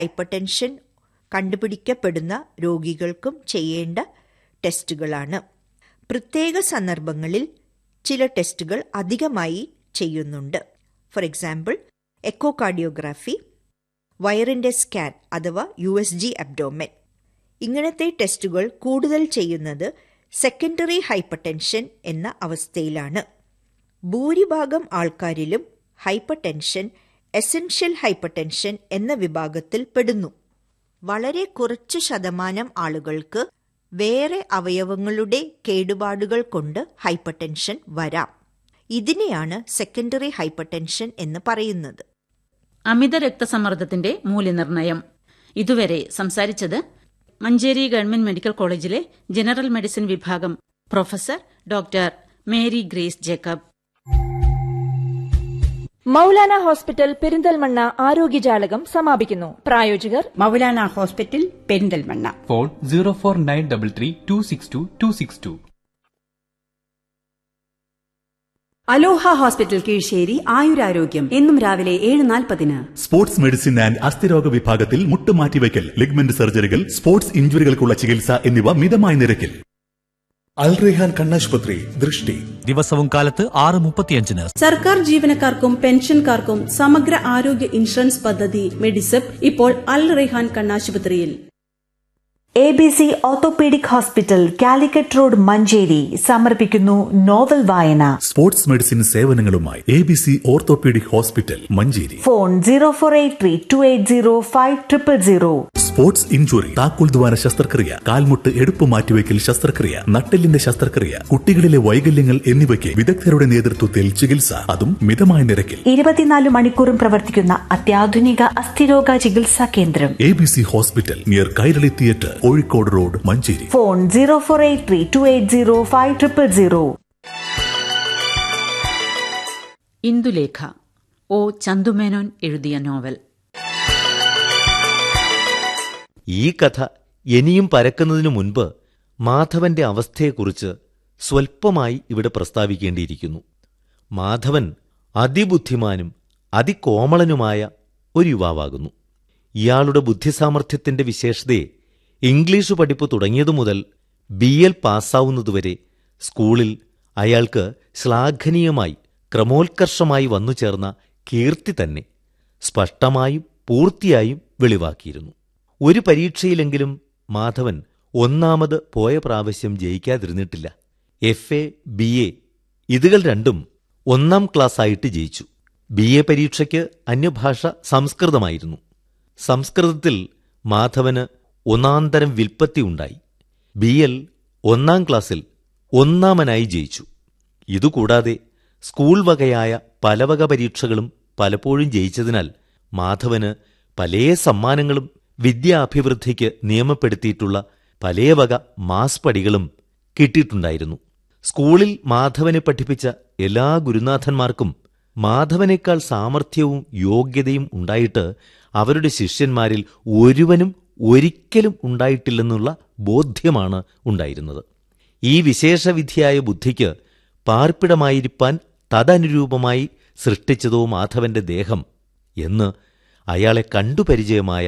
hypertension കണ്ടുപിടിക്കപ്പെടുന്ന രോഗികൾക്കും ചെയ്യേണ്ട ടെസ്റ്റുകളാണ് പ്രത്യേക സന്ദർഭങ്ങളിൽ ചില ടെസ്റ്റുകൾ അധികമായി ചെയ്യുന്നുണ്ട് ഫോർ എക്സാമ്പിൾ എക്കോകാർഡിയോഗ്രാഫി വയറിന്റെ സ്കാൻ അഥവാ യു എസ് ജി അബ്ഡോമൻ ഇങ്ങനത്തെ ടെസ്റ്റുകൾ കൂടുതൽ ചെയ്യുന്നത് സെക്കൻഡറി ഹൈപ്പർടെൻഷൻ എന്ന അവസ്ഥയിലാണ് ഭൂരിഭാഗം ആൾക്കാരിലും ഹൈപ്പർടെൻഷൻ എസൻഷ്യൽ ഹൈപ്പർടെൻഷൻ എന്ന വിഭാഗത്തിൽ പെടുന്നു വളരെ കുറച്ച് ശതമാനം ആളുകൾക്ക് വേറെ അവയവങ്ങളുടെ കേടുപാടുകൾ കൊണ്ട് ഹൈപ്പർടെൻഷൻ വരാം ഇതിനെയാണ് സെക്കൻഡറി ഹൈപ്പർടെൻഷൻ എന്ന് പറയുന്നത് അമിത രക്തസമ്മർദ്ദത്തിന്റെ മൂല്യനിർണ്ണയം ഇതുവരെ സംസാരിച്ചത് മഞ്ചേരി ഗവൺമെന്റ് മെഡിക്കൽ കോളേജിലെ ജനറൽ മെഡിസിൻ വിഭാഗം professor doctor Mary Grace Jacob Moulana hospital Perinthalmanna ആരോഗ്യജാലകം സമാപിക്കുന്നു പ്രായോജകർ Moulana hospital Perinthalmanna phone zero four nine double three two six two two six two Aloha hospital Keezhissery ആയുരാരോഗ്യം എന്നും രാവിലെ ഏഴ് നാൽപ്പതിന് സ്പോർട്സ് മെഡിസിൻ ആൻഡ് അസ്ഥിരോഗ വിഭാഗത്തിൽ മുട്ടുമാറ്റിവയ്ക്കൽ ലിഗ്മെന്റ് സർജറികൾ സ്പോർട്സ് ഇഞ്ചുറികൾക്കുള്ള ചികിത്സ എന്നിവ മിതമായ നിരക്കിൽ അൽറെഹാൻ കണ്ണാശുപത്രി ദൃഷ്ടി ദിവസവും കാലത്ത് ആറ് മുപ്പത്തിയഞ്ചിന് സർക്കാർ ജീവനക്കാർക്കും പെൻഷൻകാർക്കും സമഗ്ര ആരോഗ്യ ഇൻഷുറൻസ് പദ്ധതി മെഡിസെപ്പ് ഇപ്പോൾ അൽ റെഹാൻ കണ്ണാശുപത്രിയിൽ A B C orthopaedic hospital Calicut road Manjeri സമർപ്പിക്കുന്നു നോവൽ വായന സ്പോർട്സ് മെഡിസിൻ സേവനങ്ങളുമായി A B C orthopaedic hospital Manjeri phone zero four eight three two eight zero five triple zero sports injury താക്കോൽ ദ്വാര ശസ്ത്രക്രിയ കാൽമുട്ട് എടുപ്പ് മാറ്റിവെക്കൽ ശസ്ത്രക്രിയ നട്ടെല്ലിന്റെ ശസ്ത്രക്രിയ കുട്ടികളിലെ വൈകല്യങ്ങൾ എന്നിവയ്ക്ക് വിദഗ്ധരുടെ നേതൃത്വത്തിൽ ചികിത്സ അതും മിതമായ നിരക്കിൽ ഇരുപത്തിനാല് മണിക്കൂറും പ്രവർത്തിക്കുന്ന അത്യാധുനിക അസ്ഥിരോഗ ചികിത്സാ കേന്ദ്രം A B C hospital near Kairali theatre Kozhikode road Manjeri phone zero four eight three two eight zero five triple zero Indulekha O Chandu Menon എഴുതിയ നോവൽ ഈ കഥ ഇനിയും പരക്കുന്നതിനു മുൻപ് മാധവന്റെ അവസ്ഥയെക്കുറിച്ച് സ്വൽപ്പമായി ഇവിടെ പ്രസ്താവിക്കേണ്ടിയിരിക്കുന്നു മാധവൻ അതിബുദ്ധിമാനും അതികോമളനുമായ ഒരു യുവാവാകുന്നു ഇയാളുടെ ബുദ്ധിസാമർഥ്യത്തിന്റെ വിശേഷതയെ ഇംഗ്ലീഷ് പഠിപ്പ് തുടങ്ങിയതു മുതൽ ബി എൽ പാസ്സാവുന്നതുവരെ സ്കൂളിൽ അയാൾക്ക് ശ്ലാഘനീയമായി ക്രമോത്കർഷമായി വന്നു ചേർന്ന കീർത്തി തന്നെ സ്പഷ്ടമായും പൂർത്തിയായും വെളിവാക്കിയിരുന്നു ഒരു പരീക്ഷയിലെങ്കിലും മാധവൻ ഒന്നാമത് പോയ പ്രാവശ്യം ജയിക്കാതിരുന്നിട്ടില്ല എഫ് എ ബി എ ഇതുകൾ രണ്ടും ഒന്നാം ക്ലാസ്സായിട്ട് ജയിച്ചു ബി എ പരീക്ഷയ്ക്ക് അന്യഭാഷ സംസ്കൃതമായിരുന്നു സംസ്കൃതത്തിൽ മാധവന് ഒന്നാന്തരം വിൽപ്പത്തി ഉണ്ടായി ബി എൽ ഒന്നാം ക്ലാസ്സിൽ ഒന്നാമനായി ജയിച്ചു ഇതുകൂടാതെ സ്കൂൾ വകയായ പലവക പരീക്ഷകളും പലപ്പോഴും ജയിച്ചതിനാൽ മാധവന് പലേ സമ്മാനങ്ങളും വിദ്യാഭിവൃദ്ധിക്ക് നിയമപ്പെടുത്തിയിട്ടുള്ള പലേ വക മാസ് പടികളും കിട്ടിയിട്ടുണ്ടായിരുന്നു സ്കൂളിൽ മാധവനെ പഠിപ്പിച്ച എല്ലാ ഗുരുനാഥന്മാർക്കും മാധവനേക്കാൾ സാമർഥ്യവും യോഗ്യതയും ഉണ്ടായിട്ട് അവരുടെ ശിഷ്യന്മാരിൽ ഒരുവനും ഒരിക്കലും ഉണ്ടായിട്ടില്ലെന്നുള്ള ബോധ്യമാണ് ഉണ്ടായിരുന്നത് ഈ വിശേഷവിധിയായ ബുദ്ധിക്ക് പാർപ്പിടമായിരിക്കാൻ തദനുരൂപമായി സൃഷ്ടിച്ചതോ മാധവന്റെ ദേഹം എന്ന് അയാളെ കണ്ടുപരിചയമായ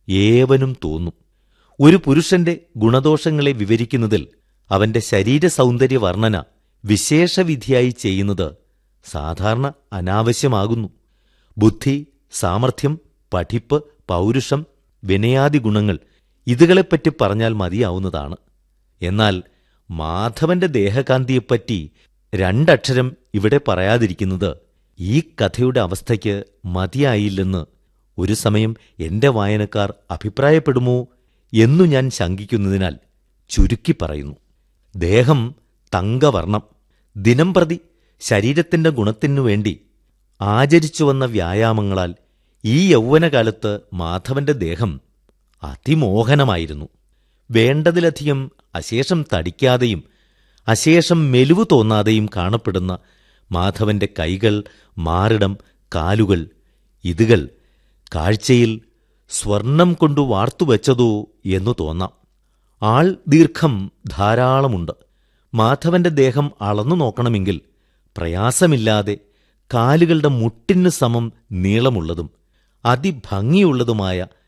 ഏവനും തോന്നും ഒരു പുരുഷന്റെ ഗുണദോഷങ്ങളെ വിവരിക്കുന്നതിൽ അവന്റെ ശരീര സൗന്ദര്യ വർണ്ണന വിശേഷവിധിയായി ചെയ്യുന്നത് സാധാരണ അനാവശ്യമാകുന്നു ബുദ്ധി സാമർഥ്യം പഠിപ്പ് പൗരുഷം വിനയാദി ഗുണങ്ങൾ ഇതുകളെപ്പറ്റി പറഞ്ഞാൽ മതിയാവുന്നതാണ് എന്നാൽ മാധവന്റെ ദേഹകാന്തിയെപ്പറ്റി രണ്ടക്ഷരം ഇവിടെ പറയാതിരിക്കുന്നത് ഈ കഥയുടെ അവസ്ഥയ്ക്ക് മതിയായില്ലെന്ന് ഒരു സമയം എന്റെ വായനക്കാർ അഭിപ്രായപ്പെടുമോ എന്നു ഞാൻ ശങ്കിക്കുന്നതിനാൽ ചുരുക്കി പറയുന്നു ദേഹം തങ്കവർണം ദിനംപ്രതി ശരീരത്തിന്റെ ഗുണത്തിനു വേണ്ടി ആചരിച്ചു വന്ന വ്യായാമങ്ങളാൽ ഈ യൗവനകാലത്ത് മാധവന്റെ ദേഹം അതിമോഹനമായിരുന്നു വേണ്ടതിലധികം അശേഷം തടിക്കാതെയും അശേഷം മെലിവു തോന്നാതെയും കാണപ്പെടുന്ന മാധവന്റെ കൈകൾ മാറിടം കാലുകൾ ഇതുകൾ കാഴ്ചയിൽ സ്വർണം കൊണ്ടു വാർത്തുവെച്ചതോ എന്നു തോന്നാം ആൾ ദീർഘം ധാരാളമുണ്ട് മാധവന്റെ ദേഹം അളന്നു നോക്കണമെങ്കിൽ പ്രയാസമില്ലാതെ കാലുകളുടെ മുട്ടിന് സമം നീളമുള്ളതും അതിഭംഗിയുള്ളതുമായ